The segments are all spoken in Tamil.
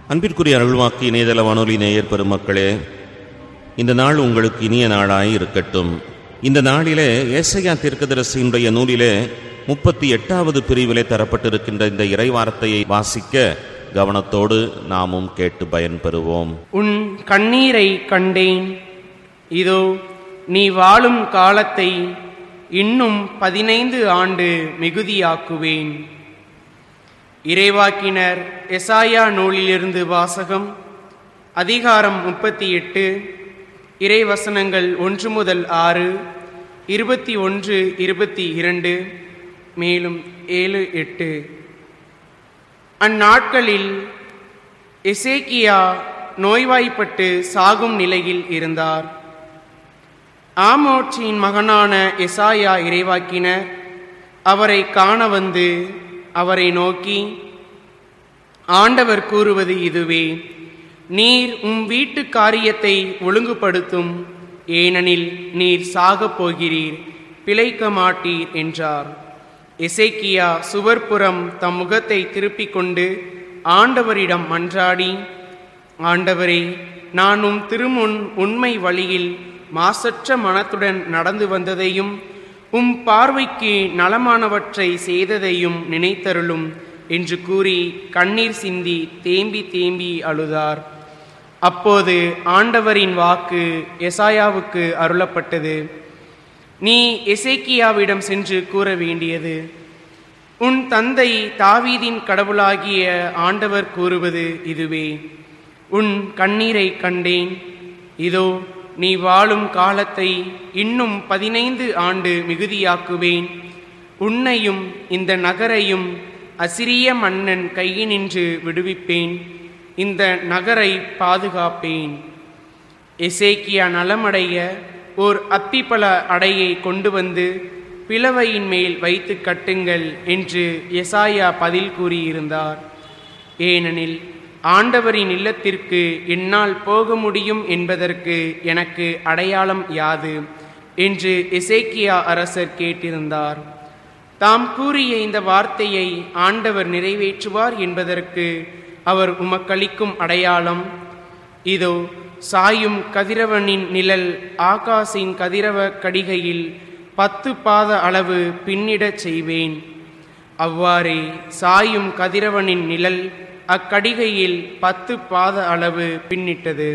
அன்பிற்குரிய அருள்வாக்கு இணையதள வானொலி நேயர் பெருமக்களே இந்த நாள் உங்களுக்கு இனிய நாளாய் இருக்கட்டும் இந்த நாளிலே ஏசையா தீர்க்கதரிசியினுடைய நூலிலே முப்பத்தி எட்டாவது பிரிவிலே தரப்பட்டிருக்கின்ற இந்த இறைவார்த்தையை வாசிக்க கவனத்தோடு நாமும் கேட்டு பயன்பெறுவோம் உன் கண்ணீரை கண்டேன் இதோ நீ வாழும் காலத்தை இன்னும் பதினைந்து ஆண்டு மிகுதியாக்குவேன் இறைவாக்கினர் எசாயா நூலிலிருந்து வாசகம் அதிகாரம் முப்பத்தி எட்டு இறைவசனங்கள் ஒன்று முதல் ஆறு இருபத்தி ஒன்று இருபத்தி இரண்டு மேலும் ஏழு எட்டு அந்நாட்களில் எசேக்கியா நோய்வாய்ப்பட்டு சாகும் நிலையில் இருந்தார் ஆமோட்சியின் மகனான எசாயா இறைவாக்கினர் அவரை காண வந்து அவரை நோக்கி ஆண்டவர் கூறுவது இதுவே நீர் உம் வீட்டு காரியத்தை ஒழுங்குபடுத்தும் ஏனெனில் நீர் சாகப் போகிறீர் பிழைக்க மாட்டீர் என்றார் எசேக்கியா சுவர்புறம் தம் முகத்தை திருப்பிக் கொண்டு ஆண்டவரிடம் மன்றாடி ஆண்டவரே நான் உம் திருமுன் உண்மை வழியில் மாசற்ற மனத்துடன் நடந்து வந்ததையும் உம் பார்வைக்கு நலமானவற்றை செய்ததையும் நினைத்தருளும் என்று கூறி கண்ணீர் சிந்தி தேம்பி தேம்பி அழுதார் அப்போது ஆண்டவரின் வாக்கு எசாயாவுக்கு அருளப்பட்டது நீ எசேக்கியாவிடம் சென்று கூற வேண்டியது உன் தந்தை தாவீதின் கடவுளாகிய ஆண்டவர் கூறுவது இதுவே உன் கண்ணீரை கண்டேன் இதோ நீ வாழும் காலத்தை இன்னும் பதினைந்து ஆண்டு மிகுதியாக்குவேன் உன்னையும் இந்த நகரையும் அசிரிய மன்னன் கையினின்று விடுவிப்பேன் இந்த நகரை பாதுகாப்பேன் எசேக்கியா நலமடைய ஓர் அத்திப்பழ அடையை கொண்டு வந்து பிளவையின் மேல் வைத்து கட்டுங்கள் என்று எசாயா பதில் கூறியிருந்தார் ஏனெனில் ஆண்டவரின் இல்லத்திற்கு என்னால் போக முடியும் என்பதற்கு எனக்கு அடையாளம் யாது என்று எசேக்கியா அரசர் கேட்டிருந்தார் தாம் கூறிய இந்த வார்த்தையை ஆண்டவர் நிறைவேற்றுவார் என்பதற்கு அவர் உமக்களிக்கும் அடையாளம் இதோ சாயும் கதிரவனின் நிழல் ஆகாசின் கதிரவ கடிகையில் பத்து பாத அளவு பின்னிடச் செய்வேன் அவ்வாறே சாயும் கதிரவனின் நிழல் அக்கடிகையில் பத்து பாத அளவு பின்னிட்டது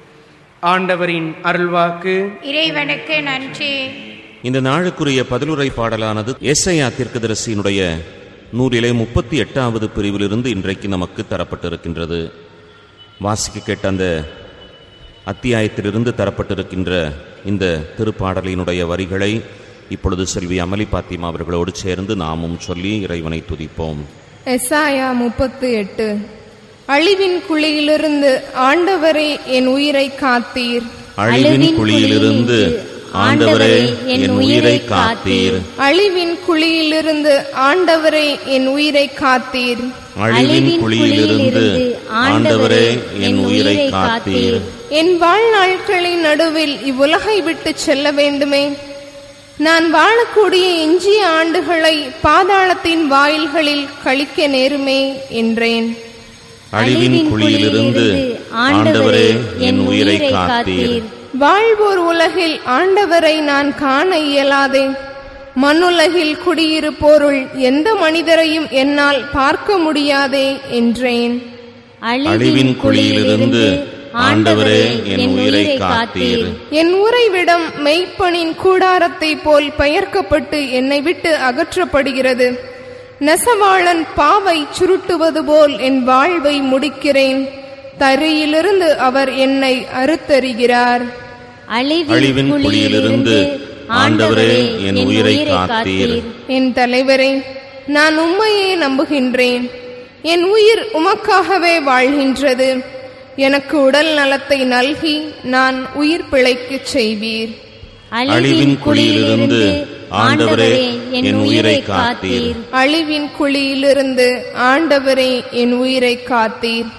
ஆண்டவரின் அருள்வாக்கு இறைவனுக்கு நன்றி இந்த நாளுக்குரிய பதிலுரை பாடலானது ஏசையா தீர்க்கதரிசியினுடைய நூலிலே முப்பத்தி எட்டாவது பிரிவிலிருந்து இன்றைக்கு நமக்கு தரப்பட்டிருக்கின்றது வாசிக்க கேட்ட அந்த அத்தியாயத்திலிருந்து தரப்பட்டிருக்கின்ற இந்த திருப்பாடலினுடைய வரிகளை இப்பொழுது செல்வி அமளி பாத்திமா அவர்களோடு சேர்ந்து நாமும் சொல்லி இறைவனை துதிப்போம் எசாயா முப்பத்து எட்டு அழிவின் குழியிலிருந்து ஆண்டவரே என் உயிரை காத்தீர் அழிவின் குழியிலிருந்து ஆண்டவரே என் உயிரை காத்தீர் அழிவின் குழியிலிருந்து ஆண்டவரே என் உயிரை காத்தீர் அழிவின் குழியிலிருந்து ஆண்டவரே என் உயிரை காத்தீர் என் வாழ்நாட்களின் நடுவில் இவ்வுலகை விட்டு செல்ல வேண்டுமே நான் வாழக்கூடிய எஞ்சிய ஆண்டுகளை பாதாளத்தின் வாயில்களில் கழிக்க நேருமே என்றேன் அழிவின் குழியிலிருந்து ஆண்டவரே என் உயிரை காத்தீர் வாழ்வோர் உலகில் ஆண்டவரை நான் காண இயலாதே மண்ணுலகில் குடியிருப்போருள் எந்த மனிதரையும் என்னால் பார்க்க முடியாதே என்றேன் அழிவின் குழியிலிருந்து ஆண்டவரே என் உயிரை காத்தீர் என் உறைவிடம் மெய்ப்பனின் கூடாரத்தை போல் பெயர்க்கப்பட்டு என்னை விட்டு அகற்றப்படுகிறது நெசவாளன் பாவை சுருட்டுவது போல் என் வாழ்வை முடிக்கிறேன் தரையிலிருந்து அவர் என்னை அறுத்தறிகிறார் அழிவின் குழியிலிருந்து ஆண்டவரே என் உயிரை காத்தீர் என் தலைவரே நான் உம்மையே நம்புகின்றேன் என் உயிர் உமக்காகவே வாழ்கின்றது எனக்கு உடல் நலத்தை நல்கி நான் உயிர் பிழைக்கச் செய்வீர் அழிவின் குழியிலிருந்து ஆண்டவரே என் உயிரை காத்தீர் அழிவின் குழியிலிருந்து ஆண்டவரே என் உயிரை காத்தீர்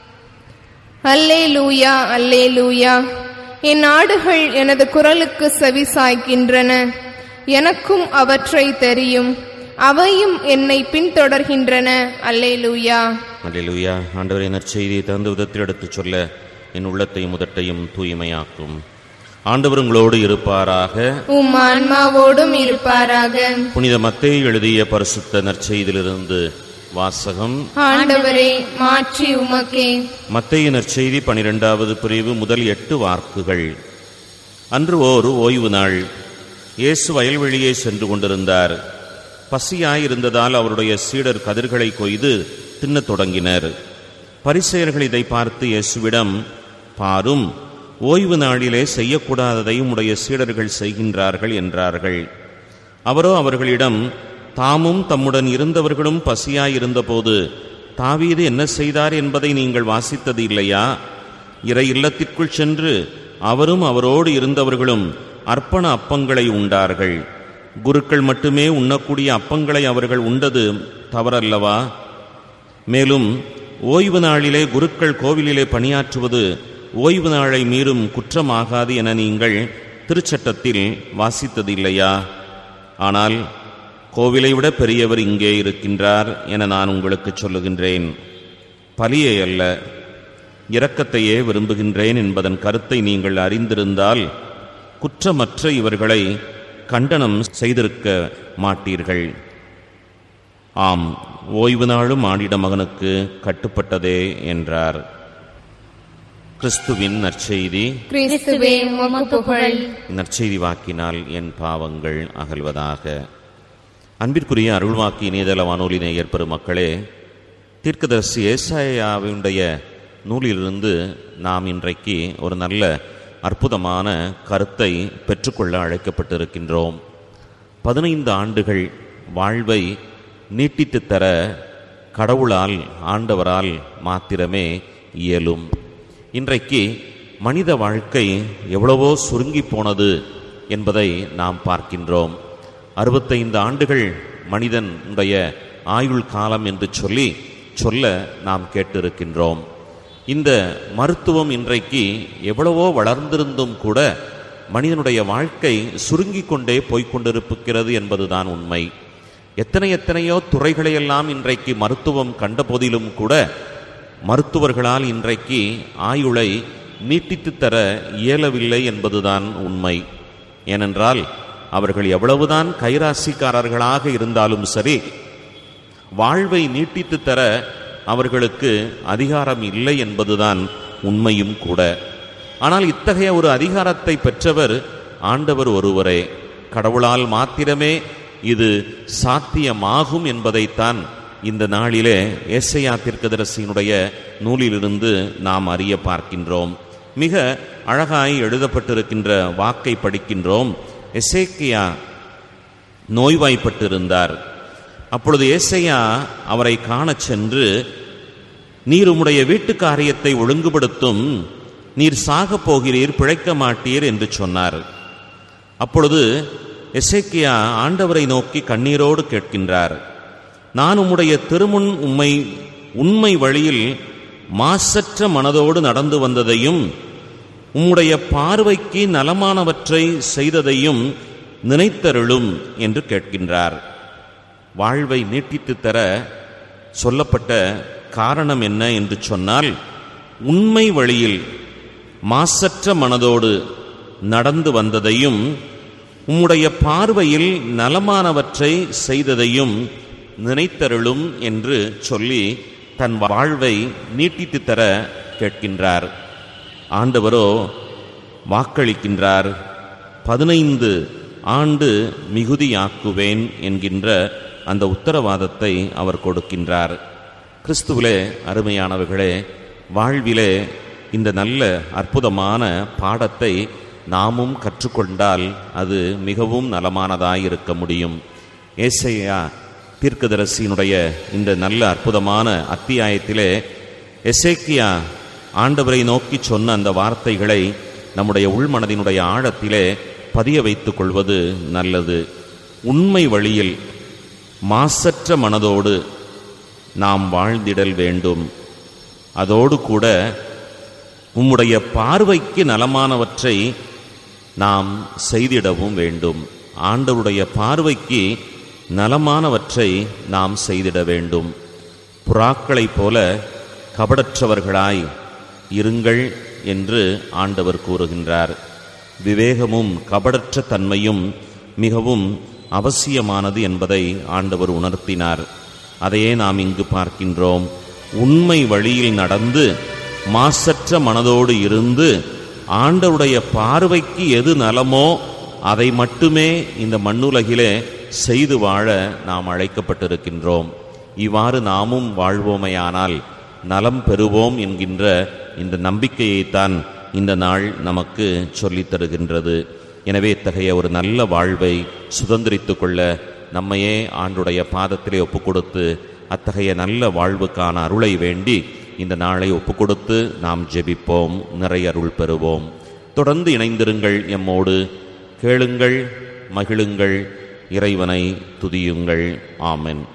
அல்லே லூயா அல்லே லூயா என் ஆடுகள் எனது குரலுக்கு செவி சாய்க்கின்றன எனக்கும் அவற்றை தெரியும் அவையும் என்னை பின்தொடர்கின்றன அல்லேலூயா அல்லேலூயா ஆண்டவரை நற்செய்தியை தகுந்த விதத்தில் எடுத்துச் சொல்ல என் உள்ளத்தையும் முதட்டையும் தூய்மையாக்கும் ஆண்டவர் உங்களோடு இருப்பாராக உம் ஆன்மாவோடும் இருப்பாராக புனித மத்தேயு எழுதிய பரிசுத்த நற்செய்தியிலிருந்து வாசகம் ஆண்டவரே மாற்றி உமக்கே மத்தேயு நற்செய்தி பனிரெண்டாவது பிரிவு முதல் எட்டு வார்க்குகள் அன்று ஓர் ஓய்வு நாள் இயேசு வயல்வெளியே சென்று கொண்டிருந்தார் பசியாயிருந்ததால் அவருடைய சீடர் கதிர்களை கொய்து தின்னத் தொடங்கினர் பரிசெயர்கள் இதை பார்த்து இயேசுவிடம் பாரும் ஓய்வு நாளிலே செய்யக்கூடாததை உடைய சீடர்கள் செய்கின்றார்கள் என்றார்கள் அவரோ அவர்களிடம் தாமும் தம்முடன் இருந்தவர்களும் பசியாயிருந்தபோது தாவீது என்ன செய்தார் என்பதை நீங்கள் வாசித்தது இல்லையா இறை இல்லத்திற்குள் சென்று அவரும் அவரோடு இருந்தவர்களும் அர்ப்பண அப்பங்களை உண்டார்கள் குருக்கள் மட்டுமே உண்ணக்கூடிய அப்பங்களை அவர்கள் உண்டது தவறல்லவா மேலும் ஓய்வு நாளிலே குருக்கள் கோவிலிலே பணியாற்றுவது ஓய்வு நாளை மீறும் குற்றமாகாது என நீங்கள் திருச்சட்டத்தில் வாசித்தது இல்லையா ஆனால் கோவிலை விட பெரியவர் இங்கே இருக்கின்றார் என நான் உங்களுக்கு சொல்லுகின்றேன் பலியை அல்ல இரக்கத்தையே விரும்புகின்றேன் என்பதன் கருத்தை நீங்கள் அறிந்திருந்தால் குற்றமற்ற இவர்களை கண்டனம் செய்திருக்க மாட்டீர்கள் ஆம் ஓய்வு நாளும் ஆடிட மகனுக்கு கட்டுப்பட்டதே என்றார் கிறிஸ்துவின் நற்செய்தி கிறிஸ்துவே உமக்கு புகழ் நற்செய்தி வாக்கினால் என் பாவங்கள் அகல்வதாக அன்பிற்குரிய அருள்வாக்கி இணையதள வானொலி நேயர் பெருமக்களே தீர்க்கதரிசி ஏசாயாவினுடைய நூலிலிருந்து நாம் இன்றைக்கு ஒரு நல்ல அற்புதமான கருத்தை பெற்றுக்கொள்ள அழைக்கப்பட்டிருக்கின்றோம் பதினைந்து ஆண்டுகள் வாழ்வை நீட்டித்துத் தர கடவுளால் ஆண்டவரால் மாத்திரமே இயலும் இன்றைக்கு மனித வாழ்க்கை எவ்வளவோ சுருங்கி போனது என்பதை நாம் பார்க்கின்றோம் அறுபத்தைந்து ஆண்டுகள் மனிதனுடைய ஆயுள் காலம் என்று சொல்லி சொல்ல நாம் கேட்டிருக்கின்றோம் இந்த மருத்துவம் இன்றைக்கு எவ்வளவோ வளர்ந்திருந்தும் கூட மனிதனுடைய வாழ்க்கை சுருங்கிக் கொண்டே போய்க்கொண்டிருக்கிறது என்பதுதான் உண்மை எத்தனை எத்தனையோ துறைகளையெல்லாம் இன்றைக்கு மருத்துவம் கண்ட போதிலும் கூட மருத்துவர்களால் இன்றைக்கு ஆயுளை நீட்டித்து தர இயலவில்லை என்பதுதான் உண்மை ஏனென்றால் அவர்கள் எவ்வளவுதான் கைராசிக்காரர்களாக இருந்தாலும் சரி வாழ்வை நீட்டித்து தர அவர்களுக்கு அதிகாரம் இல்லை என்பதுதான் உண்மையும் கூட ஆனால் இத்தகைய ஒரு அதிகாரத்தை பெற்றவர் ஆண்டவர் ஒருவரே கடவுளால் மாத்திரமே இது சாத்தியமாகும் என்பதைத்தான் இந்த நாளிலே ஏசையா தீர்க்கதரிசியினுடைய நூலிலிருந்து நாம் அறிய பார்க்கின்றோம் மிக அழகாய் எழுதப்பட்டிருக்கின்ற வாக்கை படிக்கின்றோம் எசேக்கியா நோய்வாய்ப்பட்டிருந்தார் அப்பொழுது ஏசையா அவரை காணச் சென்று நீர் உம்முடைய வீட்டு காரியத்தை ஒழுங்குபடுத்தும் நீர் சாகப் போகிறீர் பிழைக்க மாட்டீர் என்று சொன்னார் அப்பொழுது எசேக்கியா ஆண்டவரை நோக்கி கண்ணீரோடு கேட்கின்றார் நான் உம்முடைய திருமுன் உம்மை உண்மை வழியில் மாசற்ற மனதோடு நடந்து வந்ததையும் உம்முடைய பார்வைக்கு நலமானவற்றை செய்ததையும் நினைத்தருளும் என்று கேட்கின்றார் வாழ்வை நீட்டித்து தர சொல்லப்பட்ட காரணம் என்ன என்று சொன்னால் உண்மை வழியில் மாசற்ற மனதோடு நடந்து வந்ததையும் உம்முடைய பார்வையில் நலமானவற்றை செய்ததையும் நினைத்தருளும் என்று சொல்லி தன் வாழ்வை நீட்டித்து தர கேட்கின்றார் ஆண்டவரோ வாக்களிக்கின்றார் பதினைந்து ஆண்டு மிகுதியாக்குவேன் என்கின்ற அந்த உத்தரவாதத்தை அவர் கொடுக்கின்றார் கிறிஸ்துவிலே அருமையானவர்களே வாழ்விலே இந்த நல்ல அற்புதமான பாடத்தை நாமும் கற்றுக்கொண்டால் அது மிகவும் நலமானதாய் இருக்க முடியும் ஏசையா தீர்க்கதரிசியினுடைய இந்த நல்ல அற்புதமான அத்தியாயத்திலே எசேக்கியா ஆண்டவரை நோக்கி சொன்ன அந்த வார்த்தைகளை நம்முடைய உள்மனதினுடைய ஆழத்திலே பதிய வைத்துக் கொள்வது நல்லது உண்மை வழியில் மாசற்ற மனதோடு நாம் வாழ்ந்திடல் வேண்டும் அதோடு கூட உம்முடைய பார்வைக்கு நலமானவற்றை நாம் செய்திடவும் வேண்டும் ஆண்டவருடைய பார்வைக்கு நலமானவற்றை நாம் செய்திட வேண்டும் புறாக்களைப் போல கபடற்றவர்களாய் இருங்கள் என்று ஆண்டவர் கூறுகின்றார் விவேகமும் கபடற்ற தன்மையும் மிகவும் அவசியமானது என்பதை ஆண்டவர் உணர்த்தினார் அதையே நாம் இங்கு பார்க்கின்றோம் உண்மை வழியில் நடந்து மாசற்ற மனதோடு இருந்து ஆண்டவருடைய பார்வைக்கு எது நலமோ அதை மட்டுமே இந்த மண்ணுலகிலே செய்து வாழ நாம் அழைக்கப்பட்டிருக்கின்றோம் இவ்வாறு நாமும் வாழ்வோமையானால் நலம் பெறுவோம் என்கின்ற இந்த நம்பிக்கையைத்தான் இந்த நாள் நமக்கு சொல்லித் தருகின்றது எனவே இத்தகைய ஒரு நல்ல வாழ்வை சுதந்திரித்து கொள்ள நம்மையே ஆண்டுடைய பாதத்திலே ஒப்புக்கொடுத்து அத்தகைய நல்ல வாழ்வுக்கான அருளை வேண்டி இந்த நாளை ஒப்புக்கொடுத்து நாம் ஜெபிப்போம் நிறைய அருள் பெறுவோம் தொடர்ந்து இணைந்திருங்கள் எம்மோடு கேளுங்கள் மகிழுங்கள் இறைவனை துதியுங்கள் ஆமென்